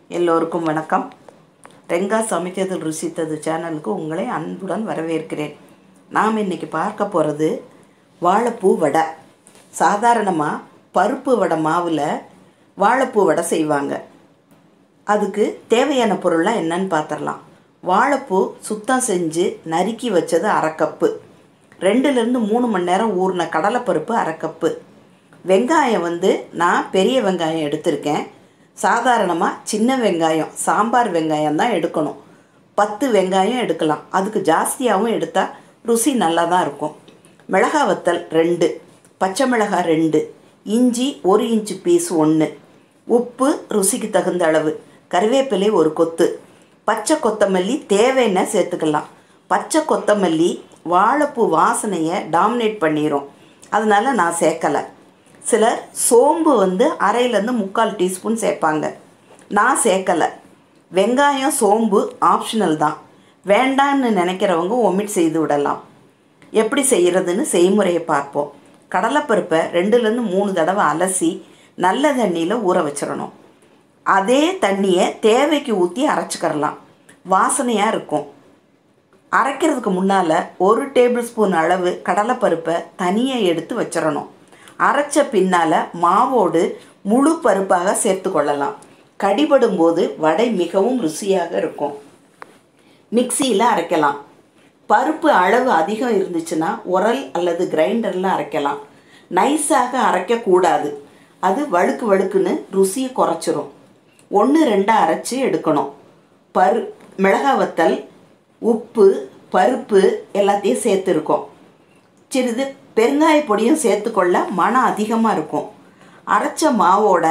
எல்லோருக்கும் வணக்கம் ரெங்கா சமைத்ததில் ருசித்தது சேனலுக்கு உங்களை அன்புடன் வரவேற்கிறேன் நாம் இன்னைக்கு பார்க்க போகிறது வாழைப்பூ வடை சாதாரணமாக பருப்பு வடை மாவில் வாழைப்பூ வடை செய்வாங்க அதுக்கு தேவையான பொருள்லாம் என்னன்னு பார்த்துடலாம் வாழைப்பூ சுத்தம் செஞ்சு நறுக்கி வச்சது அரை கப்பு ரெண்டுலேருந்து மூணு மணி நேரம் ஊறின கடலைப்பருப்பு அரை கப்பு வெங்காயம் வந்து நான் பெரிய வெங்காயம் எடுத்திருக்கேன் சாதாரணமாக சின்ன வெங்காயம் சாம்பார் வெங்காயம் தான் எடுக்கணும் பத்து வெங்காயம் எடுக்கலாம் அதுக்கு ஜாஸ்தியாகவும் எடுத்தால் ருசி நல்லா தான் இருக்கும் மிளகா வத்தல் ரெண்டு பச்சை மிளகாய் ரெண்டு இஞ்சி ஒரு இன்ச்சு பீஸ் ஒன்று உப்பு ருசிக்கு தகுந்த அளவு கருவேப்பிலை ஒரு கொத்து பச்சை கொத்தமல்லி தேவைன்னா சேர்த்துக்கலாம் பச்சை கொத்தமல்லி வாழைப்பூ வாசனையை டாமினேட் பண்ணிடும் அதனால நான் சேர்க்கலை சிலர் சோம்பு வந்து அரையிலேருந்து முக்கால் டீஸ்பூன் சேர்ப்பாங்க நான் சேர்க்கலை வெங்காயம் சோம்பு ஆப்ஷனல் தான் வேண்டான்னு நினைக்கிறவங்க ஒமிட் செய்து விடலாம் எப்படி செய்கிறதுன்னு செய்முறையை பார்ப்போம் கடலைப்பருப்பை ரெண்டுலேருந்து மூணு தடவை அலசி நல்ல தண்ணியில் ஊற வச்சிடணும் அதே தண்ணியை தேவைக்கு ஊற்றி அரைச்சிக்கிறலாம் வாசனையாக இருக்கும் அரைக்கிறதுக்கு முன்னால் ஒரு டேபிள் ஸ்பூன் அளவு கடலைப்பருப்பை தனியாக எடுத்து வச்சிடணும் அரைச்ச பின்னால் மாவோடு முழு பருப்பாக சேர்த்து கொள்ளலாம் கடிபடும் போது வடை மிகவும் ருசியாக இருக்கும் மிக்சியில் அரைக்கலாம் பருப்பு அளவு அதிகம் இருந்துச்சுன்னா உரல் அல்லது கிரைண்டரில் அரைக்கலாம் நைஸாக அரைக்கக்கூடாது அது வழுக்கு வழுக்குன்னு ருசியை குறைச்சிரும் ஒன்று ரெண்டாக அரைச்சி எடுக்கணும் பரு மிளகா வத்தல் உப்பு பருப்பு எல்லாத்தையும் சேர்த்துருக்கோம் சிறிது பெருங்காய பொடியும் சேர்த்துக்கொள்ள மனம் அதிகமாக இருக்கும் அரைச்ச மாவோட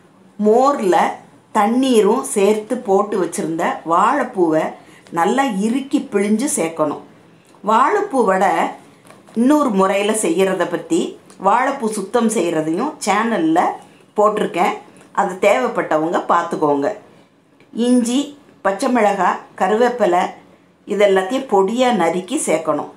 மோரில் தண்ணீரும் சேர்த்து போட்டு வச்சுருந்த வாழைப்பூவை நல்லா இறுக்கி பிழிஞ்சு சேர்க்கணும் வாழைப்பூ வடை இன்னொரு முறையில் செய்கிறத பற்றி வாழைப்பூ சுத்தம் செய்கிறதையும் சேனலில் போட்டிருக்கேன் அது தேவைப்பட்டவங்க பார்த்துக்கோங்க இஞ்சி பச்சை மிளகாய் கருவேப்பிலை இதெல்லாத்தையும் பொடியாக நறுக்கி சேர்க்கணும்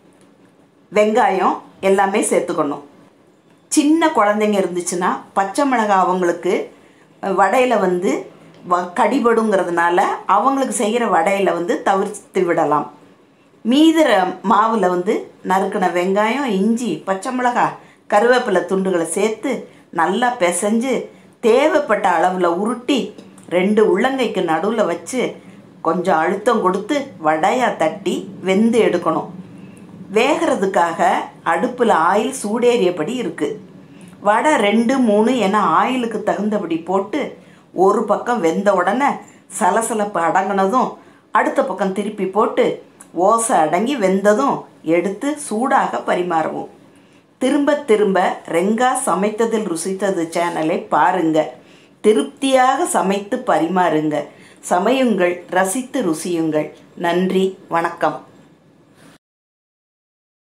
வெங்காயம் எல்லாமே சேர்த்துக்கணும் சின்ன குழந்தைங்க இருந்துச்சுன்னா பச்சை மிளகாய் அவங்களுக்கு வடையில் வந்து வ கடிபடுங்கிறதுனால அவங்களுக்கு செய்கிற வடையில் வந்து தவிர்த்து விடலாம் மீதிர மாவில் வந்து நறுக்கின வெங்காயம் இஞ்சி பச்சை மிளகாய் கருவேப்பிலை துண்டுகளை சேர்த்து நல்லா பிசைஞ்சு தேவைப்பட்ட அளவில் உருட்டி ரெண்டு உள்ளங்கைக்கு நடுவில் வச்சு கொஞ்சம் அழுத்தம் கொடுத்து வடையாக தட்டி வெந்து எடுக்கணும் வேகிறதுக்காக அடுப்பில் ஆயில் சூடேறியபடி இருக்குது வடை ரெண்டு மூணு என ஆயிலுக்கு தகுந்தபடி போட்டு ஒரு பக்கம் வெந்த உடனே சலசலப்பு அடங்கினதும் அடுத்த பக்கம் திருப்பி போட்டு ஓசை அடங்கி வெந்ததும் எடுத்து சூடாக பரிமாறவும் திரும்ப திரும்ப ரெங்கா சமைத்ததில் ருசித்தது சேனலை பாருங்க திருப்தியாக சமைத்து பரிமாறுங்க சமையுங்கள் ரசித்து ருசியுங்கள் நன்றி வணக்கம்